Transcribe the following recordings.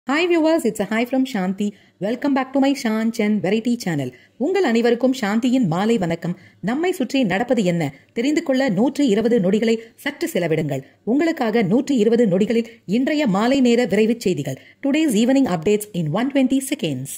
hi viewers it's hi from Shanthi welcome back to my Shan Chen variety channel உங்கள் அனைவருக்கும் சாந்தியின் மாலை வணக்கம் நம்மை சுற்றி நடப்பது என்ன தெரிந்து கொள்ள நூற்றி இருபது நொடிகளை சற்று செலவிடுங்கள் உங்களுக்காக நூற்றி இருபது நொடிகளில் இன்றைய மாலை நேர விரைவுச் செய்திகள் today's evening updates in one twenty seconds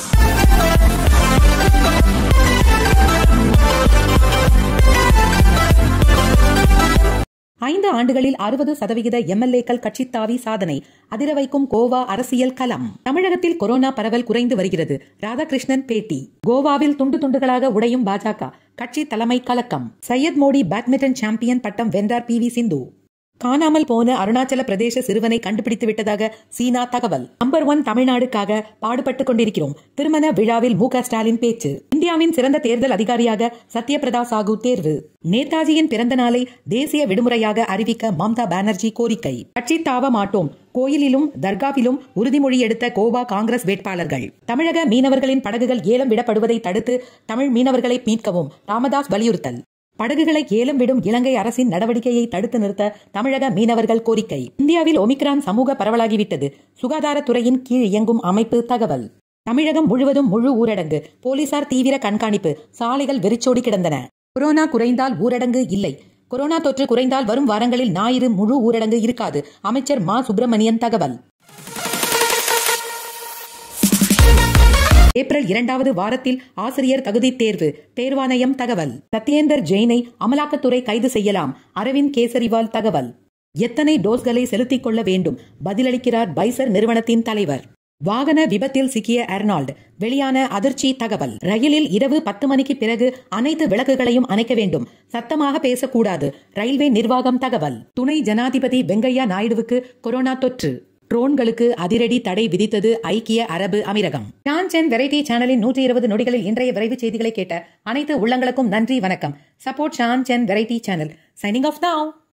ஐந்து ஆண்டுகளில் அறுபது சதவிகித எம்எல்ஏக்கள் கட்சி தாவி சாதனை அதிர வைக்கும் கோவா அரசியல் களம் தமிழகத்தில் கொரோனா பரவல் குறைந்து வருகிறது ராதாகிருஷ்ணன் பேட்டி கோவாவில் துண்டு துண்டுகளாக உடையும் பாஜக கட்சி தலைமை கலக்கம் சையத் மோடி பேட்மிண்டன் சாம்பியன் பட்டம் வென்றார் பி வி சிந்து காணாமல் போன அருணாச்சல பிரதேச சிறுவனை கண்டுபிடித்து விட்டதாக சீனா தகவல் நம்பர் ஒன் தமிழ்நாடுக்காக பாடுபட்டுக் கொண்டிருக்கிறோம் திருமண விழாவில் மு ஸ்டாலின் பேச்சு இந்தியாவின் சிறந்த தேர்தல் அதிகாரியாக சத்யபிரதா சாகு தேர்வு நேதாஜியின் பிறந்த நாளை தேசிய விடுமுறையாக அறிவிக்க மம்தா பானர்ஜி கோரிக்கை கட்சி தாவ மாட்டோம் கோயிலிலும் தர்காவிலும் உறுதிமொழி எடுத்த கோவா காங்கிரஸ் வேட்பாளர்கள் தமிழக மீனவர்களின் படகுகள் ஏலம் விடப்படுவதை தடுத்து தமிழ் மீனவர்களை மீட்கவும் ராமதாஸ் வலியுறுத்தல் படகுகளை ஏலம் விடும் இலங்கை அரசின் நடவடிக்கையை தடுத்து நிறுத்த தமிழக மீனவர்கள் கோரிக்கை இந்தியாவில் ஒமிக்ரான் சமூக பரவலாகிவிட்டது சுகாதாரத்துறையின் கீழ் இயங்கும் அமைப்பு தகவல் தமிழகம் முழுவதும் முழு ஊரடங்கு போலீசார் தீவிர கண்காணிப்பு சாலைகள் வெறிச்சோடி கிடந்தன கொரோனா குறைந்தால் ஊரடங்கு இல்லை கொரோனா தொற்று குறைந்தால் வரும் வாரங்களில் ஞாயிறு முழு ஊரடங்கு இருக்காது அமைச்சர் மா சுப்பிரமணியன் தகவல் ஏப்ரல் இரண்டாவது வாரத்தில் ஆசிரியர் தகுதி தேர்வு தேர்வாணையம் தகவல் சத்யேந்தர் ஜெயினை அமலாக்கத்துறை கைது செய்யலாம் அரவிந்த் கேசரிவால் தகவல் எத்தனை டோஸ்களை செலுத்திக் கொள்ள வேண்டும் பதிலளிக்கிறார் பைசர் நிறுவனத்தின் தலைவர் வாகன விபத்தில் சிக்கிய எர்னால்டு வெளியான அதிர்ச்சி தகவல் ரயிலில் இரவு பத்து மணிக்கு பிறகு அனைத்து விளக்குகளையும் அணைக்க வேண்டும் சத்தமாக பேசக்கூடாது ரயில்வே நிர்வாகம் தகவல் துணை ஜனாதிபதி வெங்கையா நாயுடுவுக்கு கொரோனா தொற்று ட்ரோன்களுக்கு அதிரடி தடை விதித்தது ஐக்கிய அரபு அமீரகம் டான் சென் வெரைட்டி சேனலின் நூற்றி இருபது நொடிகளில் இன்றைய விரைவு செய்திகளை கேட்ட அனைத்து உள்ளங்களுக்கும் நன்றி வணக்கம் support Shan Chen variety channel signing off now